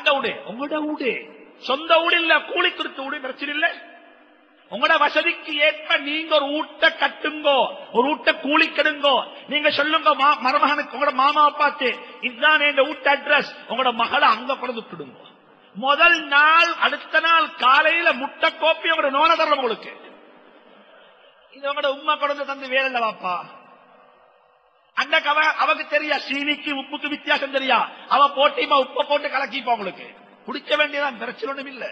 யார்கிட்ட வீடு உங்களோட வீடு சொந்த வீடு இல்ல கூலி கொடுத்த வீடு பிரச்சனை இல்ல உங்களோட வசதிக்கு ஏற்ப நீங்க ஒரு ஊட்ட கட்டுங்கோ ஒரு ஊட்ட கூலி கெடுங்கோ நீங்க சொல்லுங்க மா- மருமகனுக்கு உங்களோட மாமாவை பார்த்து இதுதான் என் வீட்டு அட்ரஸ் உங்களோட மகளை அங்க கொண்டு விட்டுடுங்க முதல் நாள் அடுத்த நாள் காலையில முட்டை கோப்பி உங்களோட நோன தரணும் உங்களுக்கு இது உங்களோட உமா கொண்டு தந்து வேலை இல்ல வாப்பா அன்னைக்கு அவ அவக்கு தெரியா சீனிக்கு உப்புக்கு வித்தியாசம் தெரியா அவ போட்டிமா உப்ப போட்டு கலக்கிப்பா உங்களுக்கு குடிக்க வேண்டியதான் பிரச்சனை ஒண்ணும் இல்ல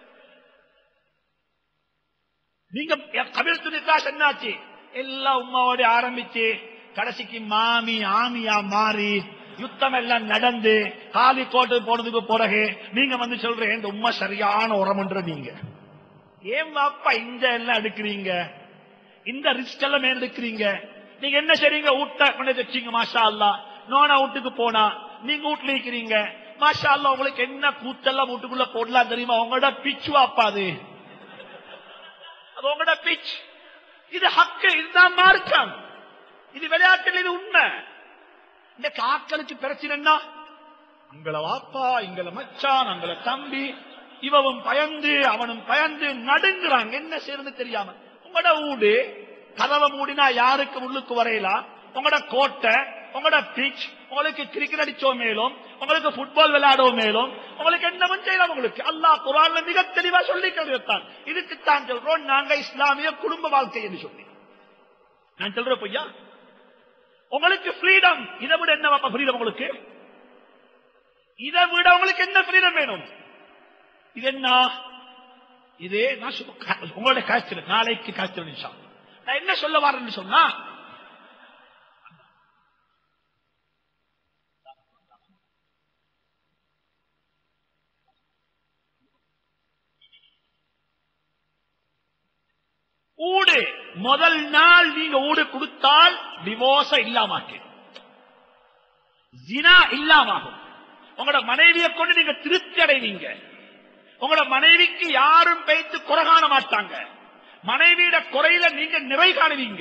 நீங்க கபில் துணிக்காஸ் என்னாச்சு எல்லாம் உமாவோட ஆரம்பிச்சு கடைசிக்கு மாமி ஆமியா மாறி யுத்தம் எல்லாம் நடந்து காலி கோட்டு போனதுக்கு பிறகு நீங்க வந்து சொல்றேன் இந்த உண்மை சரியான உரம்ன்ற நீங்க ஏன் வாப்பா இந்த எல்லாம் எடுக்கிறீங்க இந்த ரிஸ்க் எல்லாம் ஏன் எடுக்கிறீங்க நீங்க என்ன செய்றீங்க ஊட்ட கொண்டு வச்சீங்க மாஷா அல்லா நோனா வீட்டுக்கு போனா நீங்க வீட்டுல இருக்கிறீங்க மாஷா அல்லா உங்களுக்கு என்ன கூத்தெல்லாம் வீட்டுக்குள்ள போடலாம் தெரியுமா உங்களோட பிச்சு வாப்பா அது அது உங்களோட பிச் இது ஹக்கு இதுதான் மார்க்கம் இது விளையாட்டில் இது உண்மை இந்த காக்களுக்கு பிரச்சனைன்னா அங்கள வாப்பா இங்கள மச்சான் அங்கள தம்பி இவவும் பயந்து அவனும் பயந்து நடுங்குறாங்க என்ன செய்யறது தெரியாம உங்களோட வீடு கதவை மூடினா யாருக்கு உள்ளுக்கு வரையலாம் உங்களோட கோட்டை உங்களோட பிச் உங்களுக்கு கிரிக்கெட் அடிச்சோ மேலும் உங்களுக்கு ஃபுட்பால் விளையாடோ மேலும் உங்களுக்கு என்னவும் செய்யலாம் உங்களுக்கு அல்லாஹ் குரான்ல மிக தெளிவா சொல்லி கருத்தான் இதுக்குத்தான் சொல்றோம் நாங்க இஸ்லாமிய குடும்ப வாழ்க்கை என்று சொல்லி நான் சொல்றேன் பொய்யா உங்களுக்கு ஃப்ரீடம் இதை விட என்ன ஃப்ரீடம் உங்களுக்கு இதை விட உங்களுக்கு என்ன ஃப்ரீடம் வேணும் இது என்ன இது நான் சும்மா கா- உங்களோட காய்ச்சல் நாளைக்கு காய்ச்சல் நிமிஷம் நான் என்ன சொல்ல வரேன்னு சொன்னா ஊடு முதல் நாள் நீங்க ஊடு கொடுத்தால் டிவோர்ஸ இல்லாமாக்கு ஜினா இல்லாமாகும் உங்களோட மனைவியை கொண்டு நீங்க திருப்தி அடைவீங்க உங்களோட மனைவிக்கு யாரும் பேய்த்து குறை காண மாட்டாங்க மனைவியோட குறையில நீங்க நிறை காணுவீங்க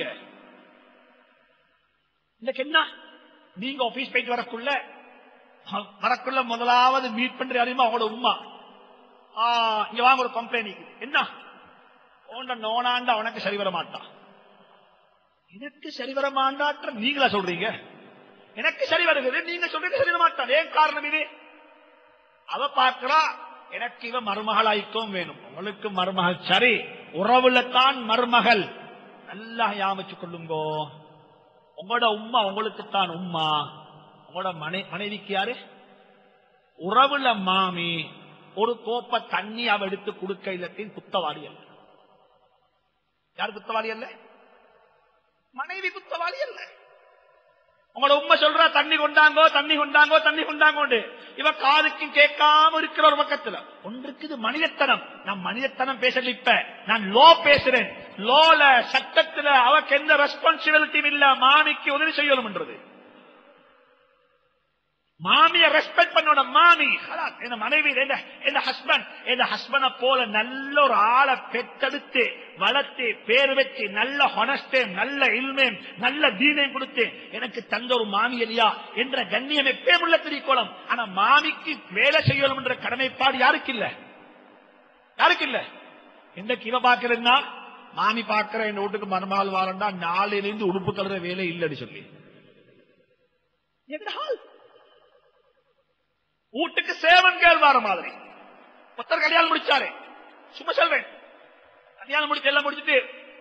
இன்னைக்கு என்ன நீங்க ஆபீஸ் போயிட்டு வரக்குள்ள அஹ், வரக்குள்ள முதலாவது மீட் பண்ற அறியுமா அவங்களோட உமா ஆ, இங்க வாங்க ஒரு கம்பெனிக்கு என்ன உன்ட நோனாண்டா உனக்கு சரி வர மாட்டான் எனக்கு சரி வர மாட்டான்ற நீங்களா சொல்றீங்க எனக்கு சரி வருகிறது நீங்க சொல்றது சரி வர மாட்டான் ஏன் காரணம் இது அவ பார்க்கிறா எனக்கு இவ மருமகளாய்க்கும் வேணும் உங்களுக்கு மருமகள் சரி உறவுல தான் மருமகள் நல்லா யாமிச்சு கொள்ளுங்கோ உங்களோட உம்மா உங்களுக்கு தான் உம்மா உங்களோட மனை- மனைவிக்கு யாரு உறவுல மாமி ஒரு கோப்ப தண்ணி அவ எடுத்து கொடுக்க இல்லத்தின் குத்தவாளி அல்ல யார் குத்தவாளி அல்ல மனைவி குத்தவாளி அல்ல உங்களோட உண்மை சொல்ற தண்ணி கொண்டாங்கோ தண்ணி கொண்டாங்கோ தண்ணி கொண்டாங்கோண்டு இவ காதுக்கும் கேட்காம இருக்கிற ஒரு பக்கத்துல ஒன்றுக்கு இது மனிதத்தனம் நான் மனிதத்தனம் பேசல இப்ப நான் லோ பேசுறேன் லோல சட்டத்துல அவக்கு எந்த ரெஸ்பான்சிபிலிட்டியும் இல்ல மாமிக்கு உதவி செய்யணும்ன்றது மாமிய ரெஸ்பெக்ட் பண்ணோட மாமி ஹலாஸ், என் மனைவி என் ஹஸ்பண்ட் என் ஹஸ்பண்ட போல நல்ல ஒரு ஆளை பெத்தெடுத்து வளர்த்து பேர் வச்சு நல்ல ஹொனஸ்டேம் நல்ல இல்மேம் நல்ல தீனையும் கொடுத்து எனக்கு தந்த ஒரு மாமி இல்லையா என்ற கண்ணியம் எப்பே உள்ள திரிக்கோளம் ஆனா மாமிக்கு வேலை செய்யணும் என்ற கடமைப்பாடு யாருக்கு இல்ல யாருக்கு இல்ல இன்றைக்கு இவ பாக்குறேன்னா மாமி பாக்குற என் வீட்டுக்கு மருமகள் வாரண்டா நாளையில இருந்து உடுப்பு கலர வேலை இல்லைன்னு சொல்லி என்ன ஹால் வீட்டுக்கு சேவன் கேள் வார மாதிரி ஒருத்தர் கல்யாணம் முடிச்சாரு சும்மா சொல்றேன் கல்யாணம் முடிச்சு எல்லாம் முடிச்சிட்டு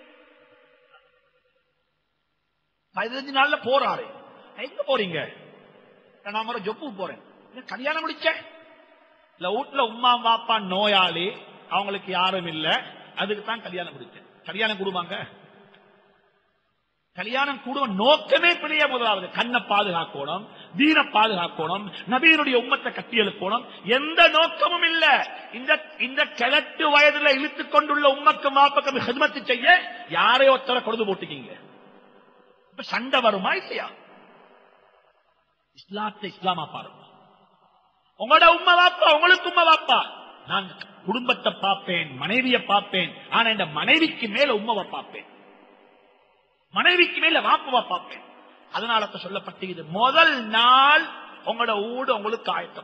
பதினஞ்சு நாள்ல போறாரு எங்க போறீங்க நான் ஒரு ஜொப்புக்கு போறேன் என்ன கல்யாணம் முடிச்சேன் இல்ல வீட்டுல உமா பாப்பா நோயாளி அவங்களுக்கு யாரும் இல்ல அதுக்கு தான் கல்யாணம் முடிச்சேன் கல்யாணம் கூடுவாங்க கல்யாணம் கூடுவ நோக்கமே பிழைய முதலாவது கண்ணை பாதுகாக்கணும் தீன பாதுகாக்கணும் நபீனுடைய உம்மத்தை கட்டி எழுப்பணும் எந்த நோக்கமும் இல்ல இந்த இந்த கிழட்டு வயதுல இழுத்துக் கொண்டுள்ள உம்மக்கு மாப்பக்கம் ஹிதமத்து செய்ய யாரையோ ஒருத்தர கொடுத்து போட்டுக்கீங்க இப்ப சண்டை வருமா இல்லையா இஸ்லாத்தை இஸ்லாமா பாருங்க உங்களோட உம்மை வாப்பா உங்களுக்கு உம்மை வாப்பா நான் குடும்பத்தை பார்ப்பேன் மனைவியை பார்ப்பேன் ஆனா இந்த மனைவிக்கு மேல உம்மாவை பார்ப்பேன் மனைவிக்கு மேல வாப்பவா பார்ப்பேன் அதனால இப்ப சொல்லப்பட்டது முதல் நாள் உங்களோட ஊடு உங்களுக்கு ஆயத்தமாகணும்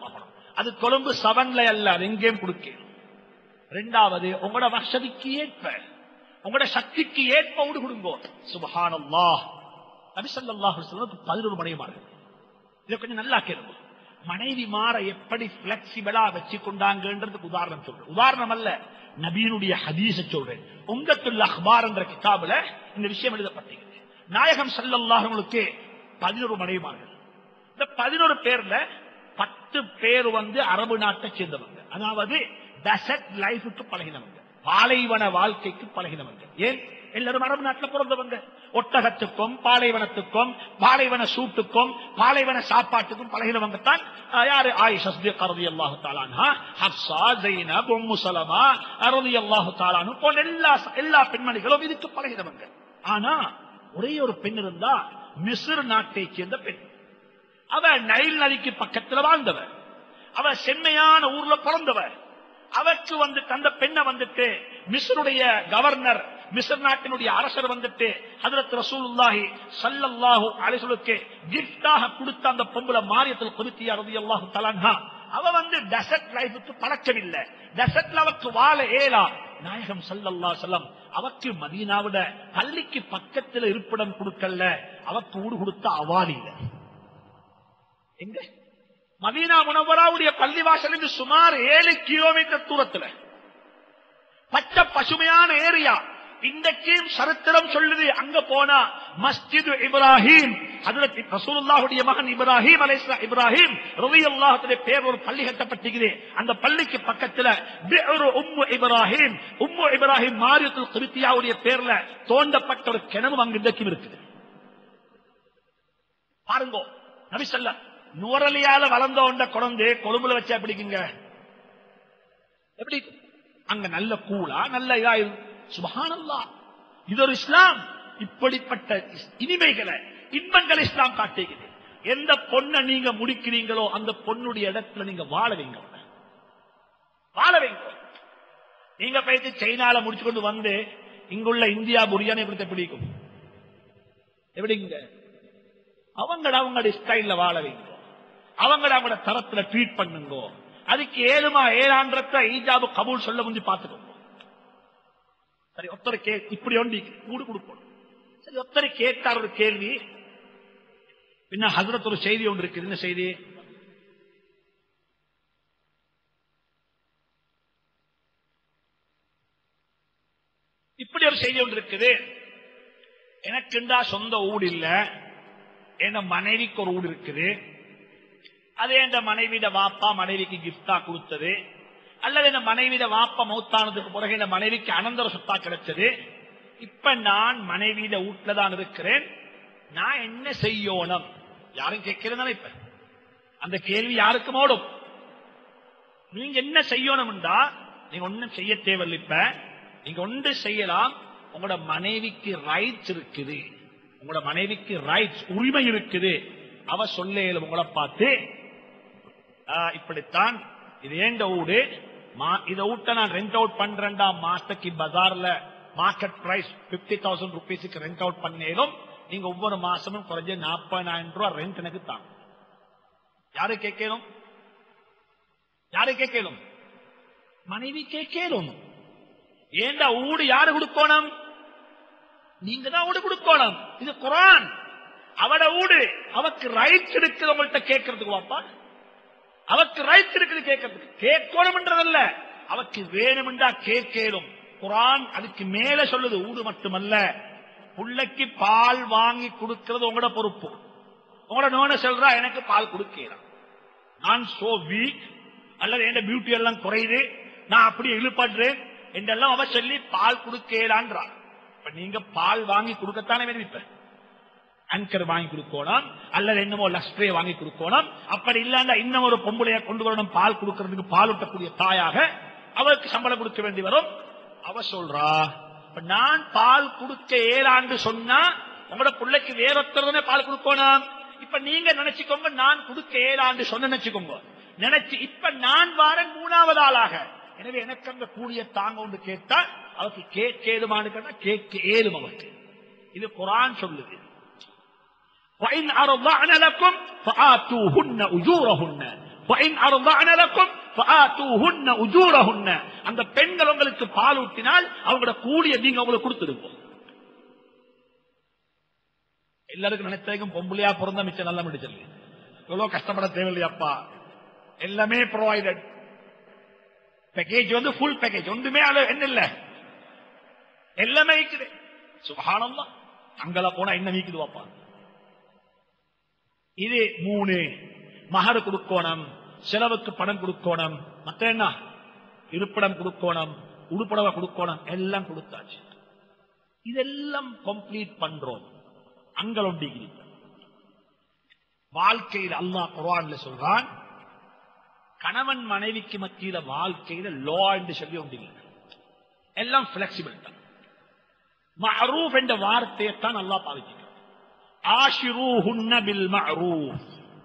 அது கொழும்பு செவன்ல அல்ல அது எங்கேயும் கொடுக்கணும் ரெண்டாவது உங்களோட வசதிக்கு ஏற்ப உங்களோட சக்திக்கு ஏற்ப விடு கொடுங்கோ சுபஹானல்லாஹ் நபி ஸல்லல்லாஹு அலைஹி வஸல்லம் பதினொரு மனைவிமார்கள் இதை கொஞ்சம் நல்லா கேளுங்க மனைவி மாற எப்படி பிளெக்சிபிளா வச்சு கொண்டாங்கன்றதுக்கு உதாரணம் சொல்றேன் உதாரணம் அல்ல நபீனுடைய ஹதீஸ சொல்றேன் உங்கத்துல் அஹ்பார் என்ற கிதாபுல இந்த விஷயம் எழுதப்பட்டிருக்கு நாயகம் ஸல்லல்லாஹுவுக்கு பதினொரு மனைவிமார்கள் இந்த பதினொரு பேர்ல பத்து பேர் வந்து அரபு நாட்டை சேர்ந்தவங்க அதாவது டெசர்ட் லைஃபுக்கு பழகினவங்க பாலைவன வாழ்க்கைக்கு பழகினவங்க ஏன் எல்லாரும் அரபு நாட்டில் பிறந்தவங்க ஒட்டகத்துக்கும் பாலைவனத்துக்கும் பாலைவன சூட்டுக்கும் பாலைவன சாப்பாட்டுக்கும் பழகினவங்க தான் அஹ், யாரு ஆயிஷா சித்திகா ரலியல்லாஹு தஆலா அன்ஹா ஹப்ஸா ஜைனப் உம்மு சலமா ரலியல்லாஹு தஆலா அன்ஹு போன்ற எல்லா எல்லா பெண்மணிகளும் இதுக்கு பழகினவங்க ஆனா ஒரே ஒரு பெண் இருந்தா மிஸ்ர் நாட்டை சேர்ந்த பெண் அவ நைல் நதிக்கு பக்கத்துல வாழ்ந்தவ அவ செம்மையான ஊர்ல பிறந்தவ அவருக்கு வந்து அந்த பெண்ணை வந்துட்டு மிஸ்ருடைய கவர்னர் மிஸ்ர் நாட்டினுடைய அரசர் வந்துட்டு ஹதரத் ரசூலுல்லாஹி ஸல்லல்லாஹு அலைஹி வஸல்லுக்கு கிஃப்டாக கொடுத்த அந்த பொம்பளை மாரியத்தில் குதித்தியா ரலியல்லாஹு தஆலா அவ வந்து டெசர்ட் லைஃபுக்கு பழக்கமில்லை டெசர்ட்ல அவருக்கு வாழ ஏலா நாயகம் ஸல்லல்லாஹு அலைஹி வஸல்லம் அவக்கு மதீனாவிட பள்ளிக்கு பக்கத்துல இருப்பிடம் கொடுக்கல அவக்கு ஊடு கொடுத்த அவால் இல்லை எங்க மதீனா முனவராவுடைய பள்ளிவாசல் இருந்து சுமார் ஏழு கிலோமீட்டர் தூரத்துல பச்சை பசுமையான ஏரியா இன்றைக்கும் சரித்திரம் சொல்லுது அங்க போனா மஸ்ஜிது இப்ராஹிம் ஹஜரத் ரசூலுல்லாஹுடைய மகன் இப்ராஹிம் அலைஹிஸ்ஸலாம் இப்ராஹிம் ரலியல்லாஹுடைய பேர் ஒரு பள்ளி கட்டப்பட்டிருக்குது அந்த பள்ளிக்கு பக்கத்துல பிஅரு உம்மு இப்ராஹிம் உம்மு இப்ராஹிம் மாரியத்துல் கிபித்தியாவுடைய பேர்ல தோண்டப்பட்ட ஒரு கிணறு அங்கு இன்றைக்கும் இருக்குது பாருங்க நபி சொல்ல நுவரலியால வளர்ந்த உண்ட குழந்தை கொழும்புல வச்சா எப்படிக்குங்க எப்படி அங்க நல்ல கூலா நல்ல இதா சுபஹானல்லா இது ஒரு இஸ்லாம் இப்படிப்பட்ட இஸ்- இனிமைகளை இன்பங்களை இஸ்லாம் காட்டுகிறது எந்த பொண்ணை நீங்க முடிக்கிறீங்களோ அந்த பொண்ணுடைய இடத்துல நீங்க வாழ வைங்க அவளை. வாழ வைங்க நீங்க போயிட்டு சைனால முடிச்சு கொண்டு வந்து இங்குள்ள இந்தியா புரியானி எப்படி பிடிக்கும் எப்படிங்க அவங்கட அவங்களோட ஸ்டைல்ல வாழ வைங்க அவங்கட அவங்களோட தரத்துல ட்ரீட் பண்ணுங்க அதுக்கு ஏழுமா ஏழான்றத ஈஜாபு கபூல் சொல்ல முந்தி பார்த்துக்கோங்க சரி ஒருத்தர் கே இப்படி ஒண்டி கூடு கொடுக்கணும் சரி ஒருத்தர் கேட்டார் ஒரு கேள்வி பின்ன ஹசரத் ஒரு செய்தி ஒன்று இருக்குது என்ன செய்தி இப்படி ஒரு செய்தி ஒன்று இருக்குது எனக்குண்டா சொந்த ஊடு இல்ல என் மனைவிக்கு ஒரு ஊடு இருக்குது அது என் மனைவிட வாப்பா மனைவிக்கு கிஃப்டா கொடுத்தது அல்லது என் மனைவிட வாப்பா மௌத்தானதுக்கு பிறகு என் மனைவிக்கு அனந்தர சொத்தா கிடைச்சது இப்ப நான் மனைவியிட வீட்டுல தான் இருக்கிறேன் நான் என்ன செய்யணும் யாரும் கேட்கிறதானே இப்ப அந்த கேள்வி யாருக்கும் ஓடும் நீங்க என்ன செய்யணும்டா நீங்க ஒண்ணும் செய்ய தேவையில்லை இப்ப நீங்க ஒன்று செய்யலாம் உங்களோட மனைவிக்கு ரைட்ஸ் இருக்குது உங்களோட மனைவிக்கு ரைட்ஸ் உரிமை இருக்குது அவ சொல்ல இயலும் உங்களை பார்த்து ஆ, இப்படித்தான் இது ஏண்ட ஊடு மா- இத ஊட்ட நான் ரெண்ட் அவுட் பண்றேன்டா மாசத்துக்கு பஜார்ல மார்க்கெட் பிரைஸ் பிப்டி தௌசண்ட் ருபீஸுக்கு ரெண்ட் அவுட் பண்ணேனும் நீங்க ஒவ்வொரு மாசமும் குறைஞ்ச நாற்பதாயிரம் ரூபாய் ரெண்ட் எனக்கு தான் யாரு கேட்கணும் யாரு கேட்கணும் மனைவி கேட்கணும் ஏண்டா ஊடு யாரு கொடுக்கணும் நீங்க தான் ஊடு கொடுக்கணும் இது குரான் அவட ஊடு அவக்கு ரைட்ஸ் இருக்குது உங்கள்கிட்ட கேட்கறதுக்கு வாப்பா அவக்கு ரைட்ஸ் இருக்குது கேட்கறதுக்கு கேட்கணும்ன்றதல்ல அவக்கு வேணுமென்றா கேட்கணும் குரான் அதுக்கு மேல சொல்லுது ஊடு மட்டுமல்ல புள்ளைக்கு பால் வாங்கி கொடுக்கிறது உங்களோட பொறுப்பு உங்களோட நோன சொல்றா எனக்கு பால் கொடுக்கலாம் நான் சோ வீக் அல்லது என் பியூட்டி எல்லாம் குறையுது நான் அப்படியே இழுப்படுறேன் என்றெல்லாம் அவ சொல்லி பால் கொடுக்கலான்றா இப்ப நீங்க பால் வாங்கி கொடுக்கத்தானே வேணும் இப்ப அங்கர் வாங்கி கொடுக்கணும் அல்லது என்னமோ லஸ்ட்ரே வாங்கி கொடுக்கணும் அப்படி இல்லன்னா இன்னும் ஒரு பொம்பளைய கொண்டு வரணும் பால் கொடுக்கறதுக்கு பால் ஊட்டக்கூடிய தாயாக அவருக்கு சம்பளம் கொடுக்க வேண்டி வரும் அவ சொல்றா இப்ப நான் பால் கொடுக்க ஏழாண்டு சொன்னா உங்களோட பிள்ளைக்கு வேறொத்தரதானே பால் கொடுக்கணும் இப்ப நீங்க நினைச்சுக்கோங்க நான் கொடுக்க ஏழாண்டு சொன்ன நினைச்சுக்கோங்க நினைச்சு இப்ப நான் வாரன் மூணாவது ஆளாக எனவே எனக்கு அந்த கூலிய தாங்க ஒன்று கேட்டா அவருக்கு கேட்க ஏதுமானு கேட்டா கேட்க ஏதும் அவருக்கு இது குரான் சொல்லுது وإن أرضعن لكم فآتوهن أجورهن وَإِنْ أَرْضَعْنَ لَكُمْ فَآتُوهُنَّ أُجُورَهُنَّ அந்த பெண்கள் உங்களுக்கு பால் ஊட்டினால் அவங்களோட கூலிய நீங்க உங்களுக்கு கொடுத்துருங்க எல்லாருக்கும் நினைச்சதுக்கும் பொம்பளையா பிறந்த மிச்சம் நல்ல முடிச்சல் எவ்வளவு கஷ்டப்பட தேவையில்லையாப்பா எல்லாமே ப்ரொவைடட் பேக்கேஜ் வந்து ஃபுல் பேக்கேஜ் ஒன்றுமே அது என்ன இல்ல எல்லாமே இருக்குது சுகானந்தா அங்கல போனா என்ன நீக்குது வாப்பா இது மூணு மகர் கொடுக்கணும் செலவுக்கு பணம் கொடுக்கணும் மத்த என்ன இருப்பிடம் கொடுக்கணும் உடுப்படவை கொடுக்கணும் எல்லாம் கொடுத்தாச்சு இதெல்லாம் கம்ப்ளீட் பண்றோம் அங்கலம் டிகிரி வாழ்க்கையில் அல்லாஹ் குர்ஆன்ல சொல்றான் கணவன் மனைவிக்கு மத்தியில வாழ்க்கையில லோ என்று சொல்லி ஒன்றில்லை எல்லாம் பிளெக்சிபிள் தான் மஅரூஃப் என்ற வார்த்தையை தான் அல்லாஹ் பாவிக்கிறான் ஆஷிரூஹுன்ன பில் மஅரூஃப்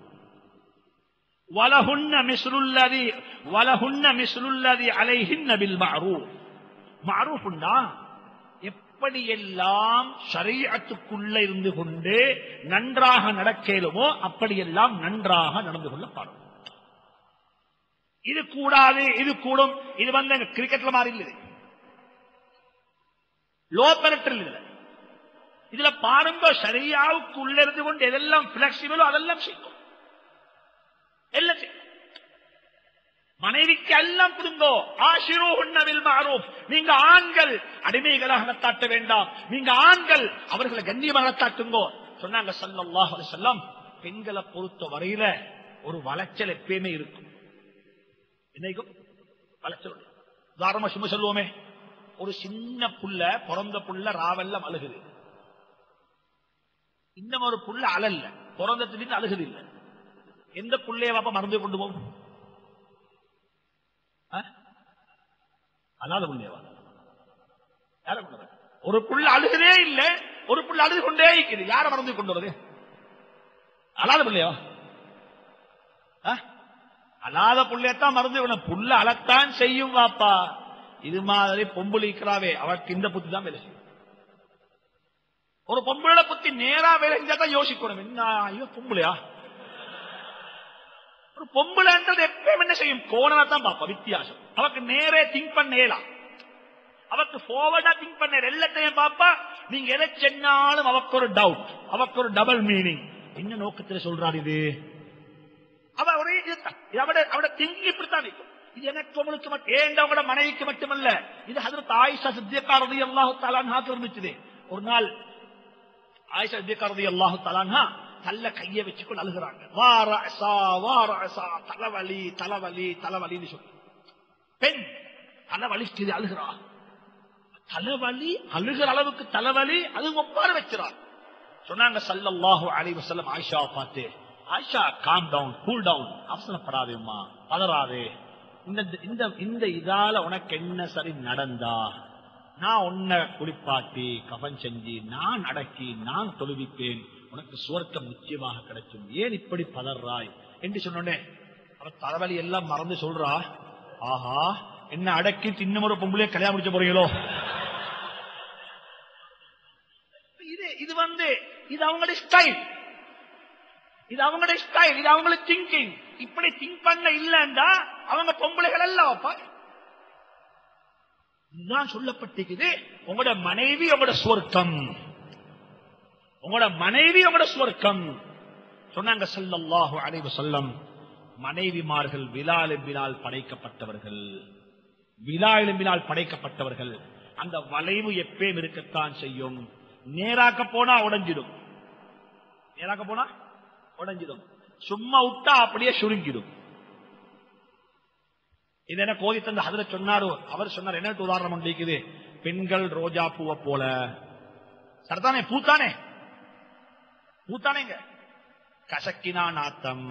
வலஹுன்ன மிஸ்லுல்லதி வலஹுன்ன மிஸ்லுல்லதி அலைஹின்ன பில் மஅரூஃப் மஅரூஃப்னா எப்படியெல்லாம் ஷரீஅத்துக்குள்ள இருந்து கொண்டு நன்றாக நடக்கலுமோ அப்படியெல்லாம் நன்றாக நடந்து கொள்ள பாடும் இது கூடாது இது கூடும் இது வந்து கிரிக்கெட்ல மாதிரி இல்லை லோ பெரட்டல் இதுல இதுல பாருங்க சரியாவுக்கு உள்ள இருந்து கொண்டு எதெல்லாம் பிளெக்சிபிளோ அதெல்லாம் செய்யும் எல்லாம் செய்யும் மனைவிக்கு எல்லாம் கொடுங்கோ ஆசிரோ உண்ணவில் மாறோம் நீங்க ஆண்கள் அடிமைகளாக நடத்தாட்ட வேண்டாம் நீங்க ஆண்கள் அவர்களை கண்ணியமாக நடத்தாட்டுங்கோ சொன்னாங்க சல்லல்லாஹு அலைஹி வஸல்லம் பெண்களை பொறுத்த வரையில ஒரு வளைச்சல் எப்பயுமே இருக்கும் என்னைக்கும் வளைச்சல் உண்டு. உதாரணமா சும்மா சொல்லுவோமே ஒரு சின்ன புள்ள பிறந்த புள்ள ராவெல்லாம் அழுகுது இன்னும் ஒரு புள்ள அழல்ல பிறந்ததுலேருந்து அழுகுது இல்ல எந்த புள்ளைய வாப்பா மறந்து கொண்டு போகும் ஆ? அழாத புள்ளையவா யார கொண்டு வர? ஒரு புள்ள அழுகுதே இல்ல ஒரு புள்ள அழுது கொண்டே இருக்குது யார மறந்து கொண்டு வருது அழாத பிள்ளையவா ஆ? அழாத புள்ளையத்தான் மறந்து விடணும் புள்ள அழத்தான் செய்யும் வாப்பா இது மாதிரி பொம்புலிக்கிறாவே அவருக்கு இந்த புத்தி தான் வேலை செய்யும் ஒரு பொம்பளை புத்தி நேரா வேலை செஞ்சா தான் யோசிக்கணும் என்ன ஐயோ பொம்பளையா ஒரு பொம்பளைன்றது எப்பயும் என்ன செய்யும் கோணனா தான் பாப்பா வித்தியாசம் அவக்கு நேரே திங்க் பண்ணேலாம் அவக்கு forward-ஆ திங்க் பண்ண எல்லாத்தையும் பாப்பா நீங்க எதை சொன்னாலும் அவக்கு ஒரு டவுட் அவக்கு ஒரு டபுள் மீனிங் என்ன நோக்கத்துல சொல்றாரு இது அவ ஒரே இதுதான். இது அவட அவட திங்கி இப்படித்தான் இருக்கும் இது எனக்கு உங்களுக்கு மட்டும் ஏன் அவங்களோட மனைவிக்கு மட்டுமல்ல இது ஹதரத் ஆயிஷா சித்தியக்கா ரதி அல்லாஹு தலான்ஹா இருந்துச்சு ஒரு நாள் ஆயிஷா சித்தியக்கா ரதி அல்லாஹு தலான்ஹா தல்ல கைய வச்சுக்கொண்டு அழுகுறாங்க வார அசா வார அசா தலைவலி தலைவலி தலைவலின்னு சொல்லி பெண் தலைவலிக்குது அழுகிறா தலைவலி அழுகிற அளவுக்கு தலைவலி அது ஒப்பாறு வச்சுறார் சொன்னாங்க சல்லல்லாஹு அலைஹி வஸல்லம் ஆயிஷா பார்த்து Ayesha calm down cool down அவசரப்படாதேம்மா பதறாதே இந்த இந்த இந்த இதால உனக்கு என்ன சரி நடந்தா நான் உன்னை குளிப்பாட்டி கபன் செஞ்சு நான் அடக்கி நான் தொழுவிப்பேன் உனக்கு சுவர்க்கம் நிச்சயமாக கிடைக்கும் ஏன் இப்படி பதறாய் என்று சொன்னோடனே அவன் தலைவலி எல்லாம் மறந்து சொல்றா ஆஹா என்ன அடக்கி இன்னும் ஒரு பொம்பளைய கல்யாணம் முடிச்ச போறீங்களோ இது இது வந்து இது அவங்களுடைய ஸ்டைல் இது அவங்களுடைய ஸ்டைல் இது அவங்களுக்கு திங்கிங் இப்படி திங்க் பண்ண இல்லன்னா அவங்க பொம்பளைகள் எல்லாம் வைப்பா இதுதான் சொல்லப்பட்டிருக்குது உங்களோட மனைவி உங்களோட சுவர்க்கம் உங்களோட மனைவி உங்களோட சுவர்க்கம் சொன்னாங்க ஸல்லல்லாஹு அலைஹி வஸல்லம் மனைவிமார்கள் விலா எலும்பினால் படைக்கப்பட்டவர்கள் விலா எலும்பினால் படைக்கப்பட்டவர்கள் அந்த வளைவு எப்பயும் இருக்கத்தான் செய்யும் நேராக்க போனா உடைஞ்சிடும் நேராக்க போனா உடைஞ்சிடும் சும்மா விட்டா அப்படியே சுருங்கிடும் இது என்ன கோதி தந்த ஹதர சொன்னாரோ அவர் சொன்னார் என்ன உதாரணம் ஒன்று இருக்குது பெண்கள் ரோஜா பூவை போல சரிதானே பூத்தானே பூத்தானேங்க கசக்கினா நாத்தம்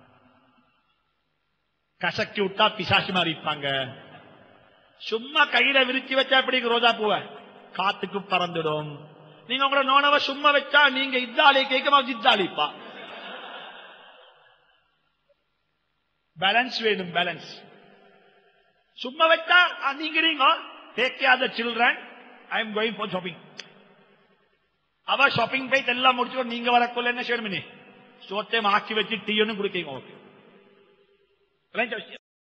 கசக்கி விட்டா பிசாசி மாதிரி இருப்பாங்க சும்மா கையில விரிச்சு வச்சா எப்படி ரோஜா பூவை காத்துக்கு பறந்துடும் நீங்க உங்களோட நோனவ சும்மா வச்சா நீங்க இத்தாலி கேட்க இத்தாலிப்பா பேலன்ஸ் வேணும் பேலன்ஸ் சும்மா வச்சா ஆ, நீங்க நீங்க take care the children I am going for shopping அவ ஷாப்பிங் போயிட்டு எல்லாம் முடிச்சு நீங்க வரக்குள்ள என்ன செய்யணும் நீ சோத்தையும் ஆக்கி வச்சு டீ ஒன்னும் குடிக்கீங்க ஓகே விளைஞ்ச விஷயம்